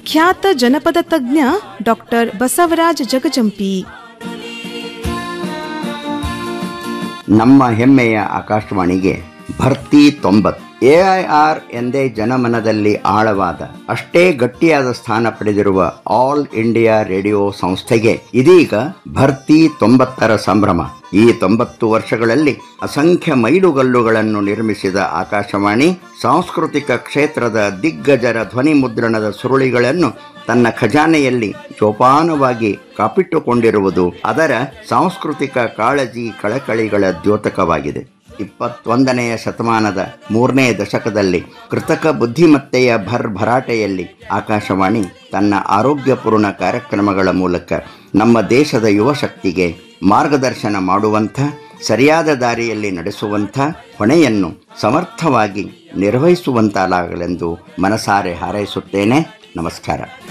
ಖ್ಯಾತ ಜನಪದ ತಜ್ಞ ಡಾಕ್ಟರ್ ಬಸವರಾಜ್ ಜಗಜಂಪಿ ನಮ್ಮ ಹೆಮ್ಮೆಯ ಆಕಾಶವಾಣಿಗೆ ಭರ್ತಿ ತೊಂಬತ್ತು ಎಐಆರ್ ಎಂದೇ ಜನಮನದಲ್ಲಿ ಆಳವಾದ ಅಷ್ಟೇ ಗಟ್ಟಿಯಾದ ಸ್ಥಾನ ಪಡೆದಿರುವ ಆಲ್ ಇಂಡಿಯಾ ರೇಡಿಯೋ ಸಂಸ್ಥೆಗೆ ಇದೀಗ ಭರ್ತಿ ತೊಂಬತ್ತರ ಸಂಭ್ರಮ ಈ ತೊಂಬತ್ತು ವರ್ಷಗಳಲ್ಲಿ ಅಸಂಖ್ಯ ಮೈಲುಗಲ್ಲುಗಳನ್ನು ನಿರ್ಮಿಸಿದ ಆಕಾಶವಾಣಿ ಸಾಂಸ್ಕೃತಿಕ ಕ್ಷೇತ್ರದ ದಿಗ್ಗಜರ ಧ್ವನಿ ಮುದ್ರಣದ ಸುರುಳಿಗಳನ್ನು ತನ್ನ ಖಜಾನೆಯಲ್ಲಿ ಜೋಪಾನವಾಗಿ ಕಾಪಿಟ್ಟುಕೊಂಡಿರುವುದು ಅದರ ಸಾಂಸ್ಕೃತಿಕ ಕಾಳಜಿ ಕಳಕಳಿಗಳ ದ್ಯೋತಕವಾಗಿದೆ ಇಪ್ಪತ್ತೊಂದನೆಯ ಶತಮಾನದ ಮೂರನೇ ದಶಕದಲ್ಲಿ ಕೃತಕ ಬುದ್ಧಿಮತ್ತೆಯ ಭರ್ಭರಾಟೆಯಲ್ಲಿ ಆಕಾಶವಾಣಿ ತನ್ನ ಆರೋಗ್ಯಪೂರ್ಣ ಕಾರ್ಯಕ್ರಮಗಳ ಮೂಲಕ ನಮ್ಮ ದೇಶದ ಯುವ ಶಕ್ತಿಗೆ ಮಾರ್ಗದರ್ಶನ ಮಾಡುವಂಥ ಸರಿಯಾದ ದಾರಿಯಲ್ಲಿ ನಡೆಸುವಂಥ ಹೊಣೆಯನ್ನು ಸಮರ್ಥವಾಗಿ ನಿರ್ವಹಿಸುವಂತಾಗಲೆಂದು ಮನಸಾರೆ ಹಾರೈಸುತ್ತೇನೆ ನಮಸ್ಕಾರ